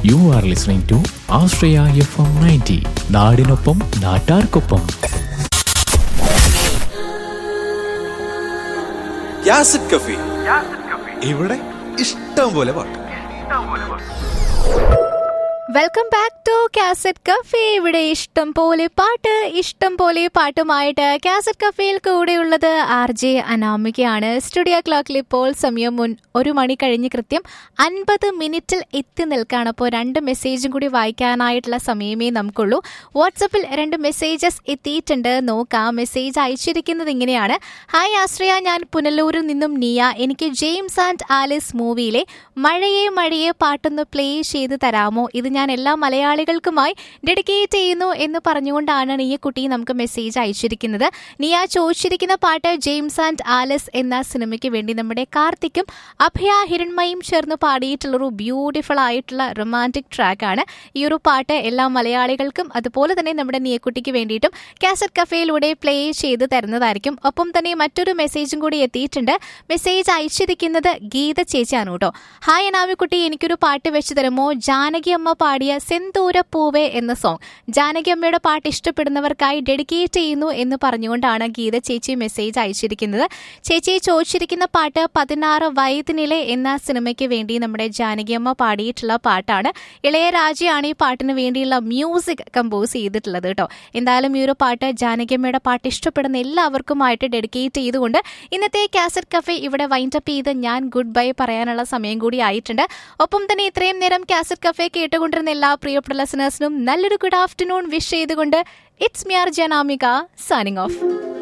U are listening to Ashraya F M ninety നാടിനൊപ്പം നാട്ടാർക്കൊപ്പം യാസിഡ് കഫി ഇവിടെ ഇഷ്ടം പോലെ പാട്ട് welcome back to cassette cafe ഇവിടെ ഇഷ്ടം പോലെ പാട്ട് ഇഷ്ടം പോലെ പാട്ടുമായിട്ട് കാസറ്റ് കഫേയിൽ കൂടെയുള്ളത് ആർ ജെ അനാമികയാണ് സ്റ്റുഡിയോ ക്ലോക്കിൽ ഇപ്പോൾ സമയം മുൻ ഒരു മണി കഴിഞ്ഞ് കൃത്യം അൻപത് മിനിറ്റിൽ എത്തി നിൽക്കുകയാണ് അപ്പോൾ രണ്ട് മെസ്സേജും കൂടി വായിക്കാനായിട്ടുള്ള സമയമേ നമുക്കുള്ളൂ വാട്സപ്പിൽ രണ്ട് മെസ്സേജസ് എത്തിയിട്ടുണ്ട് നോക്കാം മെസ്സേജ് അയച്ചിരിക്കുന്നത് ഇങ്ങനെയാണ് ഹായ് ആശ്രയ ഞാൻ പുനലൂരിൽ നിന്നും നിയ എനിക്ക് ജെയിംസ് ആൻഡ് ആലിസ് മൂവിയിലെ മഴയെ മഴയെ പാട്ടൊന്ന് പ്ലേ ചെയ്ത് തരാമോ ഇത് ഞാൻ എല്ലാ മലയാളികൾക്കുമായി ഡെഡിക്കേറ്റ് ചെയ്യുന്നു എന്ന് പറഞ്ഞുകൊണ്ടാണ് നീയ കുട്ടി നമുക്ക് മെസ്സേജ് അയച്ചിരിക്കുന്നത് നീ ആ ചോദിച്ചിരിക്കുന്ന പാട്ട് ജെയിംസ് ആൻഡ് ആലിസ് എന്ന സിനിമയ്ക്ക് വേണ്ടി നമ്മുടെ കാർത്തിക്കും അഭയ ഹിരൺമയും ചേർന്ന് പാടിയിട്ടുള്ളൊരു ബ്യൂട്ടിഫുൾ ആയിട്ടുള്ള റൊമാൻറ്റിക് ട്രാക്കാണ് ഈ ഒരു പാട്ട് എല്ലാ മലയാളികൾക്കും അതുപോലെ തന്നെ നമ്മുടെ നീയക്കുട്ടിക്ക് വേണ്ടിയിട്ടും കാസറ്റ് കഫേയിലൂടെ പ്ലേ ചെയ്ത് തരുന്നതായിരിക്കും ഒപ്പം തന്നെ മറ്റൊരു മെസ്സേജും കൂടി എത്തിയിട്ടുണ്ട് മെസ്സേജ് അയച്ചിരിക്കുന്നത് ഗീത ചേച്ചിയാണ് കേട്ടോ ഹായ് അനാമിക്കുട്ടി എനിക്കൊരു പാട്ട് വെച്ച് തരുമോ ജാനകി അമ്മ പാടിയ സെന്തൂര പൂവേ എന്ന സോങ് ജാനകി അമ്മയുടെ പാട്ട് ഇഷ്ടപ്പെടുന്നവർക്കായി ഡെഡിക്കേറ്റ് ചെയ്യുന്നു എന്ന് പറഞ്ഞുകൊണ്ടാണ് ഗീത ചേച്ചി മെസ്സേജ് അയച്ചിരിക്കുന്നത് ചേച്ചി ചോദിച്ചിരിക്കുന്ന പാട്ട് പതിനാറ് വയതിനിലെ എന്ന സിനിമയ്ക്ക് വേണ്ടി നമ്മുടെ ജാനകി അമ്മ പാടിയിട്ടുള്ള പാട്ടാണ് ഇളയരാജയാണ് ഈ പാട്ടിന് വേണ്ടിയുള്ള മ്യൂസിക് കമ്പോസ് ചെയ്തിട്ടുള്ളത് കേട്ടോ എന്തായാലും ഈ ഒരു പാട്ട് ജാനകി അമ്മയുടെ പാട്ട് ഇഷ്ടപ്പെടുന്ന എല്ലാവർക്കുമായിട്ട് ഡെഡിക്കേറ്റ് ചെയ്തുകൊണ്ട് ഇന്നത്തെ കാസറ്റ് കഫേ ഇവിടെ വൈൻഡപ്പ് ചെയ്ത് ഞാൻ ഗുഡ് ബൈ പറയാനുള്ള സമയം കൂടി ആയിട്ടുണ്ട് ഒപ്പം തന്നെ ഇത്രയും നേരം കാസറ്റ് കഫേ കേട്ടുകൊണ്ടിരുന്ന എല്ലാ പ്രിയപ്പെട്ട ലിസണേഴ്സിനും നല്ലൊരു ഗുഡ് ആഫ്റ്റർനൂൺ വിഷ് ചെയ്തുകൊണ്ട് it's Miyar Janamika signing of